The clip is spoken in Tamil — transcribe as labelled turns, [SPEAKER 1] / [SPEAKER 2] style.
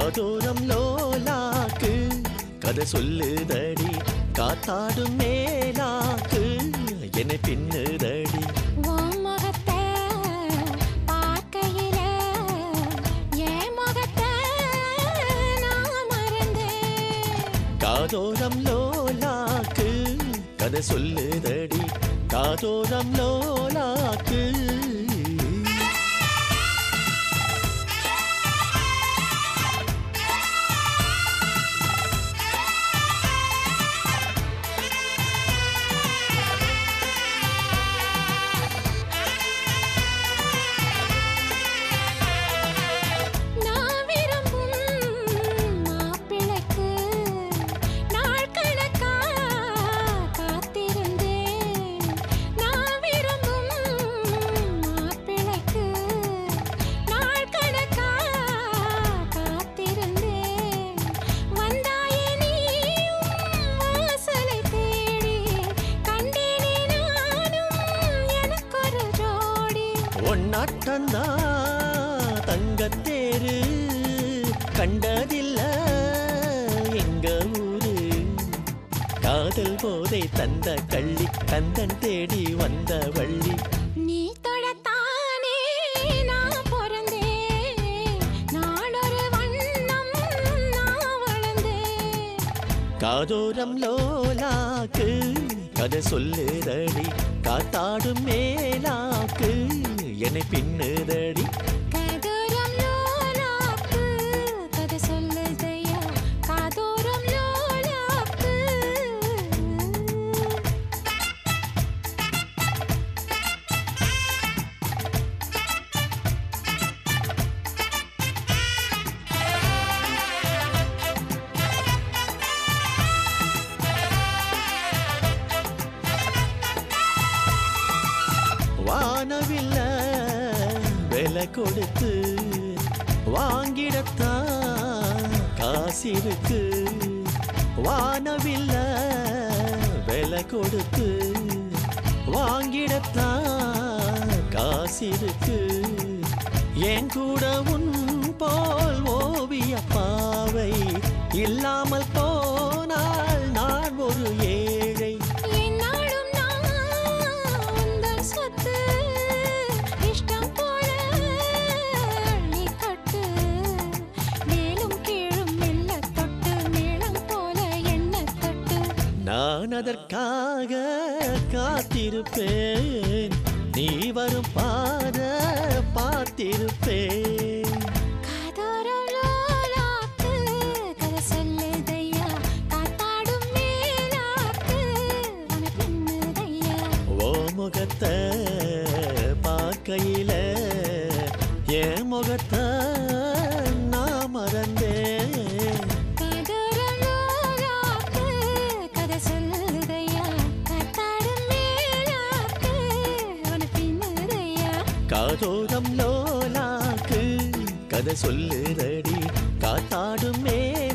[SPEAKER 1] காதோரம் லோலாக்கு கதை சொல்லுதடி காத்தாடும் மேலாக்கு என்னை பின்னுதடி
[SPEAKER 2] உன் முகத்தை பார்க்கையில என் முகத்தை நான் மறந்தேன்
[SPEAKER 1] காதோரம் லோலாக்கு கதை சொல்லுதடி காதோரம் லோலாக்கு
[SPEAKER 2] நான் விரும்பும் மாப்பிள்ளைக்கு நாள் கணக்கா காத்திருந்தேன் நான் விரும்பும் மாப்பிள்ளைக்கு நாள் கணக்கா காத்திருந்தேன் வந்தாயே நீயும் வாசலை தேடி கண்டேனே நானும் எனக்கொரு ஜோடி
[SPEAKER 1] ஒன்னாட்டந்தா தங்கத்தேரு கண்டதில்ல எங்க ஊரு காதல் போதை தந்த கள்ளி கந்தன் தேடி வந்த வள்ளி
[SPEAKER 2] நீ தொடத்தானே நான் பிறந்தேன் நாளொரு வண்ணம் நான் வளர்ந்தேன்
[SPEAKER 1] காதோரம் லோலாக்கு கதை சொல்லுதடி காத்தாடும் மேலாக்கு என்னை பின்னுதடி
[SPEAKER 2] காதோரம் லோலாக்கு கதை சொல்லுதையா காதோரம் லோலாக்கு
[SPEAKER 1] வானவில்ல விலை கொடுத்து வாங்கிடத்தான் காசிருக்கு வானவில்ல விலை கொடுத்து வாங்கிடத்தான் காசிருக்கு என் கூட உன் போல் ஓவிய பாவை இல்லாமல் போனால் நான் ஒரு ஏழை
[SPEAKER 2] என்னாலும் நான் உந்தன் சொத்து இஷ்டம் போல அள்ளி கட்டு மேலும் கீழும் மெல்ல தொட்டு மேளம் போல எண்ண தொட்டு
[SPEAKER 1] நான் அதற்காக காத்திருப்பேன் நீ வரும் பாத பார்த்திருப்பேன்
[SPEAKER 2] காதோரம் லோலாக்கு கதை சொல்லுதையா காத்தாடும் மேலாக்கு உன பின்னுதையா
[SPEAKER 1] ஓ முகத்தை பார்க்கையில என் முகத்தை நான் மறந்தேன்
[SPEAKER 2] காதோரம் லோலாக்கு கதை சொல்லுதையா காத்தாடும் மேலாக்கு உன பின்னுதையா
[SPEAKER 1] காதோரம் லோலாக்கு கதை சொல்லுதடி காத்தாடும் மே